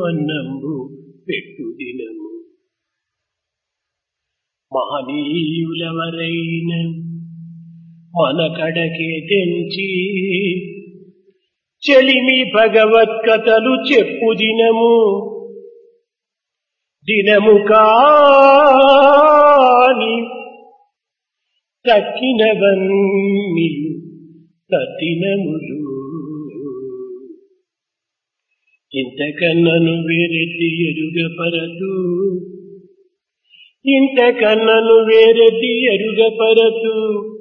అన్నంబు పెట్టు దినము మహనీయులవరైన మన కడకే తెంచి చెలిమి భగవత్కథలు చెప్పు దినము దినము కాని తక్కినవన్నీ తత్తినములు ఇంతకన్నను వేరెట్టి ఎరుగపరదు ఇంతకన్నను వేరెట్టి ఎరుగపరదు